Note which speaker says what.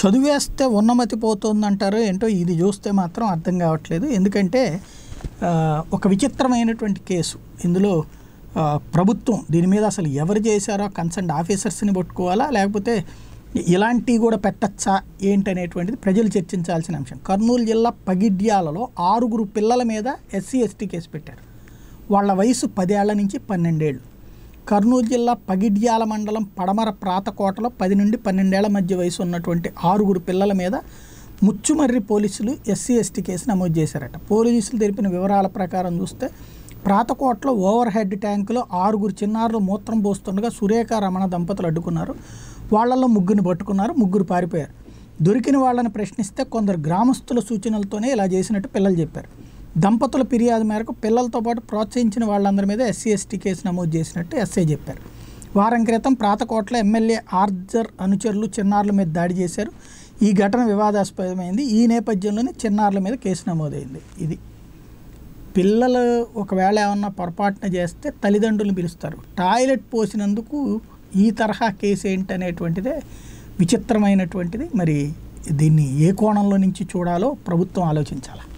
Speaker 1: చదివేస్తే ఉన్నమతి పోతుందంటారో ఏంటో ఇది చూస్తే మాత్రం అర్థం కావట్లేదు ఎందుకంటే ఆ, ఒక విచిత్రమైనటువంటి కేసు ఇందులో ఆ, ప్రభుత్వం దీని మీద అసలు ఎవరు చేశారో కన్సర్న్ ఆఫీసర్స్ని పట్టుకోవాలా లేకపోతే ఇలాంటివి కూడా పెట్టచ్చా ఏంటనేటువంటిది ప్రజలు చర్చించాల్సిన అంశం కర్నూలు జిల్లా పగిడ్యాలలో ఆరుగురు పిల్లల మీద ఎస్సీ ఎస్టీ కేసు పెట్టారు వాళ్ళ వయసు పదేళ్ల నుంచి పన్నెండేళ్ళు కర్నూలు జిల్లా పగిడ్యాల మండలం పడమర ప్రాతకోటలో పది నుండి పన్నెండేళ్ల మధ్య వయసు ఉన్నటువంటి ఆరుగురు పిల్లల మీద ముచ్చుమర్రి పోలీసులు ఎస్సీ ఎస్టీ కేసు నమోదు చేశారట పోలీసులు తెలిపిన వివరాల ప్రకారం చూస్తే ప్రాతకోటలో ఓవర్ హెడ్ ట్యాంకులో ఆరుగురు చిన్నారులు మూత్రం పోస్తుండగా సురేఖ రమణ దంపతులు అడ్డుకున్నారు వాళ్ళల్లో ముగ్గురిని పట్టుకున్నారు ముగ్గురు పారిపోయారు దొరికిన వాళ్ళని ప్రశ్నిస్తే కొందరు గ్రామస్తుల సూచనలతోనే ఇలా చేసినట్టు పిల్లలు చెప్పారు దంపతుల ఫిర్యాదు మేరకు పిల్లలతో పాటు ప్రోత్సహించిన వాళ్ళందరి మీద ఎస్సీ ఎస్టీ కేసు నమోదు చేసినట్టు ఎస్ఐ చెప్పారు వారం క్రితం ప్రాతకోటలో ఎమ్మెల్యే ఆర్జర్ అనుచరులు చిన్నారుల మీద దాడి చేశారు ఈ ఘటన వివాదాస్పదమైంది ఈ నేపథ్యంలోనే చిన్నారుల మీద కేసు నమోదైంది ఇది పిల్లలు ఒకవేళ ఏమన్నా పొరపాటున చేస్తే తల్లిదండ్రులు పిలుస్తారు టాయిలెట్ పోసినందుకు ఈ తరహా కేసు ఏంటనేటువంటిదే విచిత్రమైనటువంటిది మరి దీన్ని ఏ కోణంలో నుంచి చూడాలో ప్రభుత్వం ఆలోచించాలి